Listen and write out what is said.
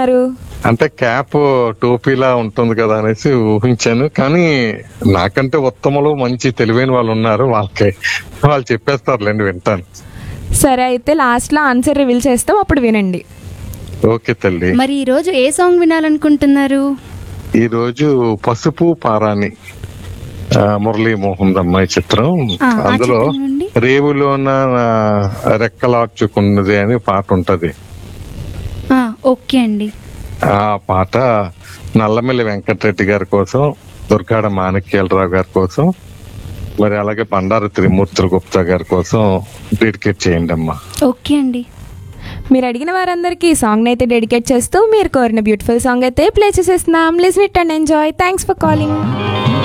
అనుకున్నారు అంటే క్యాప్ టోపీలా ఉంటుంది కదా అనేసి ఊహించాను కానీ నాకంటే ఉత్తములు మంచి తెలివైన వాళ్ళు ఉన్నారు వాళ్ళకి వాళ్ళు చెప్పేస్తారులేండి వింటాను సరే అయితే లాస్ట్లో ఆన్సర్ రివీల్ చేస్తాం అప్పుడు వినండి ఓకే తల్లి మరి ఈ రోజు ఏ సాంగ్ వినాలనుకుంటున్నారు ఈ రోజు పసుపు పారాని ఆ, మురళీ మోహన్ అమ్మాయి చిత్రం ఆ, ఆ అందులో చిత్రం నుండి? రేవులోన ఆ, రెక్కలార్చుకున్నది అని పాట ఉంటది ఆ, ఓకే అండి ఆ పాట నల్లమిల్లి వెంకటరెడ్డి గారి కోసం దుర్గాడ మాణిక్యాలరావు గారి కోసం మరి అలాగే బండారు త్రిమూర్తుల గుప్తా గారి కోసం డెడికేట్ చేయండి అమ్మా ఓకే అండి మీరు అడిగిన వారందరికీ ఈ సాంగ్ అయితే డెడికేట్ చేస్తూ మీరు కోరిన బ్యూటిఫుల్ సాంగ్ అయితే ప్లే చేసేస్తున్నాం listen it and enjoy thanks for calling